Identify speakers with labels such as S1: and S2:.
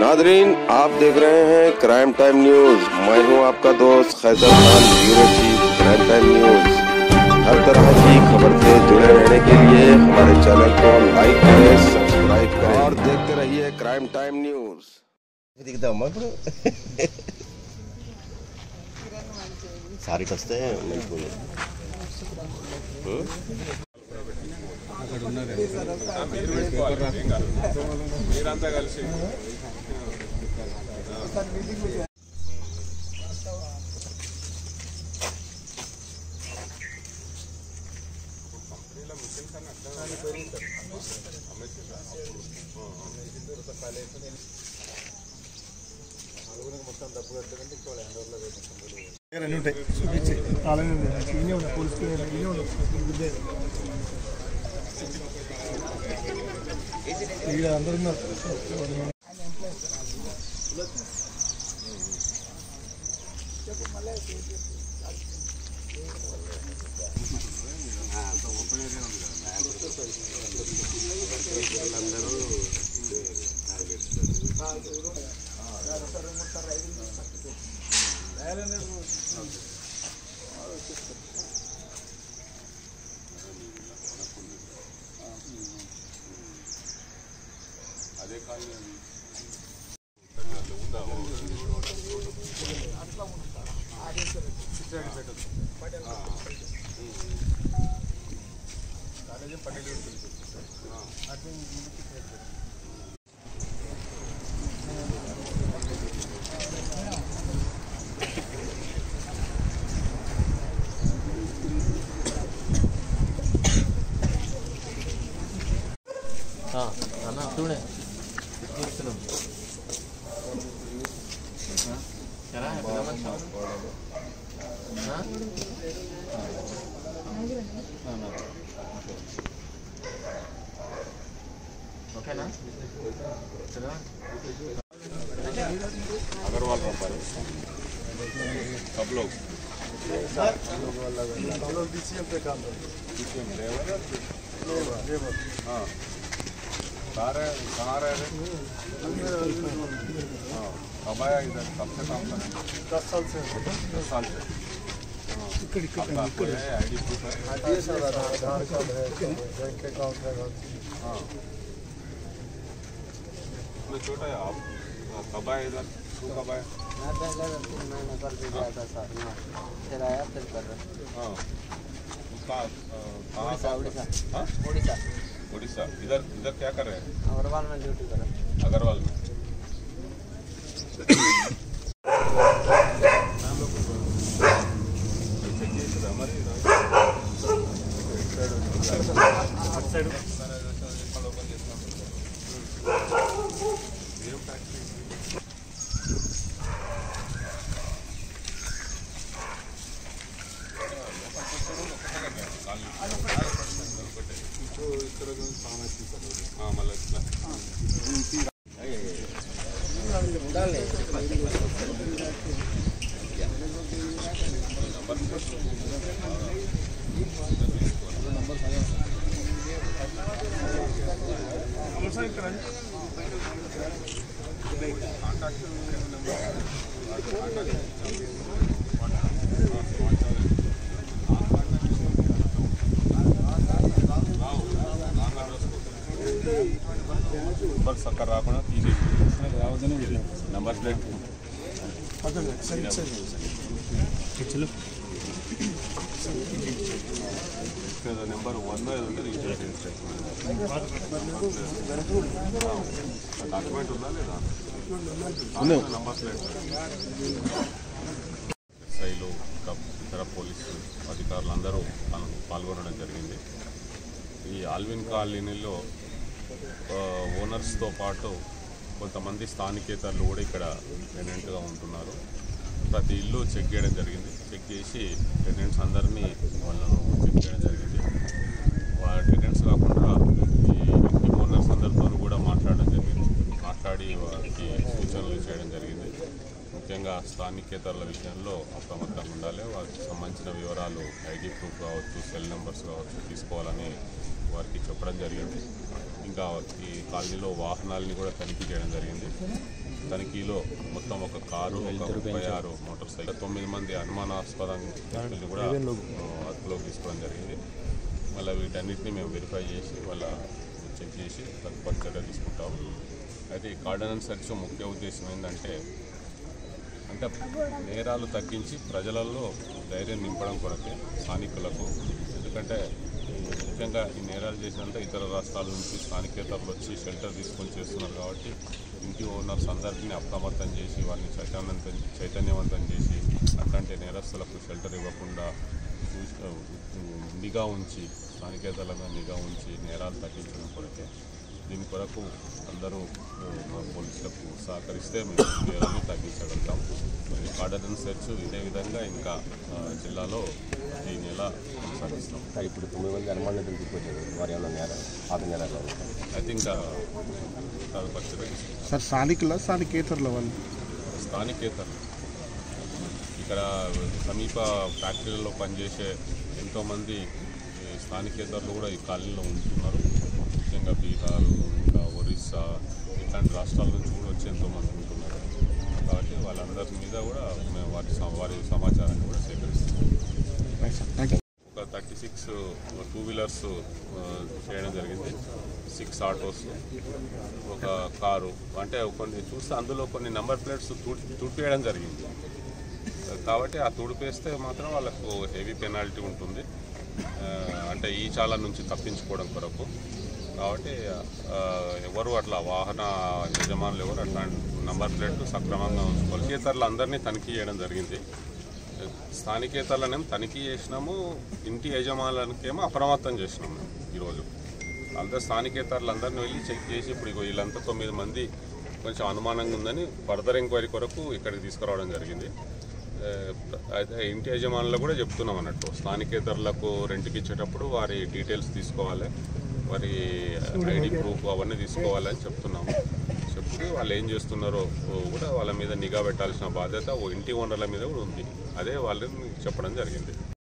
S1: Nadreen आप देख रहे हैं क्राइम टाइम न्यूज मैं हूं आपका दोस्त Kaiser Khan bureau chief Crime Time News हर तरह की खबर से जुड़े रहने के लिए हमारे चैनल को लाइक करें सब्सक्राइब करें और देखते रहिए क्राइम टाइम न्यूज
S2: దిగుతామా ఇప్పుడు సారీ వస్తే మంచిగా
S3: మీరంతా కలిసి
S4: అన్నీ ఉంటాయి చూపించి అలానే ఉంది ఇవన్నీ ఉన్నాయి పోలీస్ ఇవన్నీ ఉన్నాయి గుద్దే ఇక్కడ అందరు ఉన్నారు
S5: అన్న చూడే ఎలా ఓకేనా
S3: अग्रवाल रंपारी सब लोग
S4: डीसीएम पे काम
S3: DCM लेबर हाँ कहाँ रहे कहाँ रह रहे हाँ कब आया इधर कब से काम कर रहे हैं?
S4: दस साल से
S3: दस साल से
S4: इकड़ इकड़
S3: आपका कोई है आई डी प्रूफ है
S4: आधार कार्ड है बैंक अकाउंट है
S3: हाँ इतना छोटा है आप हाँ, कब आए इधर तू कब आए
S6: मैं पहले तीन महीने कर भी गया था सर यहाँ फिर आया फिर कर रहा
S3: हाँ उसका अ, कहाँ
S6: उड़ीसा
S3: काम
S6: उड़ीसा
S3: कर- हाँ
S6: उड़ीसा
S3: उड़ीसा इधर इधर क्या कर रहे हैं
S6: अग्रवाल में ड्यूटी कर रहा
S3: अग्रवाल में మళ్ళీ ఇట్లా నంబర్ సక్కర్ రాకుండా తీసేసి number plate
S4: sir sir
S3: number one ఏదో ఉంటుంది తీసేసి డాక్యుమెంట్ ఉందా లేదా నంబర్ ప్లేట్ ఎస్ఐలు ఇంకా ఇతర పోలీసు అధికారులందరూ పాల్- పాల్గొనడం జరిగింది ఈ ఆల్విన్ కాలనీలో ఆ, ఓనర్స్తో పాటు కొంతమంది స్థానికేతరులు కూడా ఇక్కడ టెనెంట్గా ఉంటున్నారు ప్రతి ఇల్లు చెక్ చేయడం జరిగింది చెక్ చేసి టెనెంట్స్ అందరినీ వాళ్ళను చెక్ చేయడం జరిగింది వాళ్ళ టెనెంట్స్ కాకుండా ఈ ఇంటి ఓనర్స్ అందరితో కూడా మాట్లాడడం జరిగింది మాట్లాడి వారికి సూచనలు చేయడం జరిగింది ముఖ్యంగా స్థానికేతరుల విషయంలో అప్రమత్తంగా ఉండాలి వారికి సంబంధించిన వివరాలు ఐడి ప్రూఫ్ కావచ్చు సెల్ నెంబర్స్ కావచ్చు తీసుకోవాలని వారికి చెప్పడం జరిగింది ఇంకా ఈ కాలనీలో వాహనాలని కూడా తనిఖీ చేయడం జరిగింది తనిఖీలో మొత్తం ఒక కారు ఒక ముప్పై ఆరు మోటార్ సైకిల్ తొమ్మిది మంది అనుమానాస్పద వ్యక్తుల్ని కూడా ఆ, అదుపులోకి తీసుకోవడం జరిగింది మళ్ళీ వీటన్నిటిని మేము వెరిఫై చేసి వాళ్ళ చెక్ చేసి తదుపరి చర్య తీసుకుంటాం అయితే ఈ కార్డనెన్స్ సెర్చ్ ముఖ్య ఉద్దేశం ఏంటంటే అంటే నేరాలు తగ్గించి ప్రజలలో ధైర్యం నింపడం కొరకే స్థానికులకు ఎందుకంటే ముఖ్యంగా ఈ నేరాలు చేసినంత ఇతర రాష్ట్రాల నుంచి స్థానికేతరులు వచ్చి షెల్టర్ తీసుకొని చేస్తున్నారు కాబట్టి ఇంటి ఓనర్స్ అందరినీ అప్రమత్తం చేసి వారిని చైతన్యవంతం చైతన్యవంతం చేసి అట్లాంటి నేరస్తులకు షెల్టర్ ఇవ్వకుండా చూసి- నిఘా ఉంచి స్థానికేతల మీద నిఘా ఉంచి నేరాలు తగ్గించడం కొరకే దీని కొరకు అందరూ ఆ, మా పోలీసులకు సహకరిస్తే మేము నేరాన్ని తగ్గించగలుగుతాం మరి కార్డనెన్స్ సెర్చ్ ఇదే విధంగా ఇంకా ఆ, జిల్లాలో ఈ నెల కొనసాగిస్తాం
S2: సార్ ఇప్పుడు తొమ్మిది మంది అనుమానితులు తీసుకొచ్చారు వారు ఏమైనా నేరం పాత నేరాలు
S3: అయితే ఇంకా తదుపరి చర్య తీసుకుంటాం.
S4: సార్ స్థానికుల స్థానికేతరుల వాళ్ళు
S3: స్థానికేతరులు ఇక్కడ సమీప ఫ్యాక్టరీలలో పనిచేసే ఎంతోమంది ఈ స్థానికేతరులు కూడా ఈ కాలనీలో ఉంటున్నారు ముఖ్యంగా బీహార్ ఇంకా ఒరిస్సా ఇట్లాంటి రాష్ట్రాల నుంచి కూడా వచ్చి ఎంతోమంది ఉంటున్నారు కాబట్టి వాళ్ళందరి మీద కూడా మేము వారి సమ- వారి సమాచారాన్ని కూడా సేకరిస్తున్నాం ఒక థర్టీ సిక్స్ టూ వీలర్స్ చేయడం జరిగింది సిక్స్ ఆటోస్ ఒక కారు అంటే కొన్ని చూస్తే అందులో కొన్ని నెంబర్ ప్లేట్స్ తుడి తుడిపేయడం జరిగింది కాబట్టి ఆ తుడిపేస్తే మాత్రం వాళ్ళకు హెవీ పెనాల్టీ ఉంటుంది ఆ, అంటే ఈ చాలా నుంచి తప్పించుకోవడం కొరకు కాబట్టి ఆ, ఎవరు అట్లా వాహన యజమానులు ఎవరు అట్లాంటి నంబర్ ప్లేట్లు సక్రమంగా ఉంచుకోవాలి చేతర్లు అందరినీ తనిఖీ చేయడం జరిగింది స్థానికేతరులనేమో తనిఖీ చేసినాము ఇంటి యజమానులకేమో అప్రమత్తం చేసినాము మేము ఈరోజు అందరు స్థానికేతరులు అందరిని వెళ్ళి చెక్ చేసి ఇప్పుడు ఇగో వీళ్ళంతా తొమ్మిది మంది కొంచెం అనుమానంగా ఉందని ఫర్దర్ ఎంక్వైరీ కొరకు ఇక్కడికి తీసుకురావడం జరిగింది ఆ, అయితే ఇంటి యజమానులు కూడా చెప్తున్నాం అన్నట్టు స్థానికేతరులకు రెంట్కి ఇచ్చేటప్పుడు వారి డీటెయిల్స్ తీసుకోవాలి వారి ఐడి ప్రూఫ్ అవన్నీ తీసుకోవాలని చెప్తున్నాము చెప్తే వాళ్ళు ఏం చేస్తున్నారో కూడా వాళ్ళ మీద నిఘా పెట్టాల్సిన బాధ్యత ఓ ఇంటి ఓనర్ల మీద కూడా ఉంది అదే వాళ్ళని చెప్పడం జరిగింది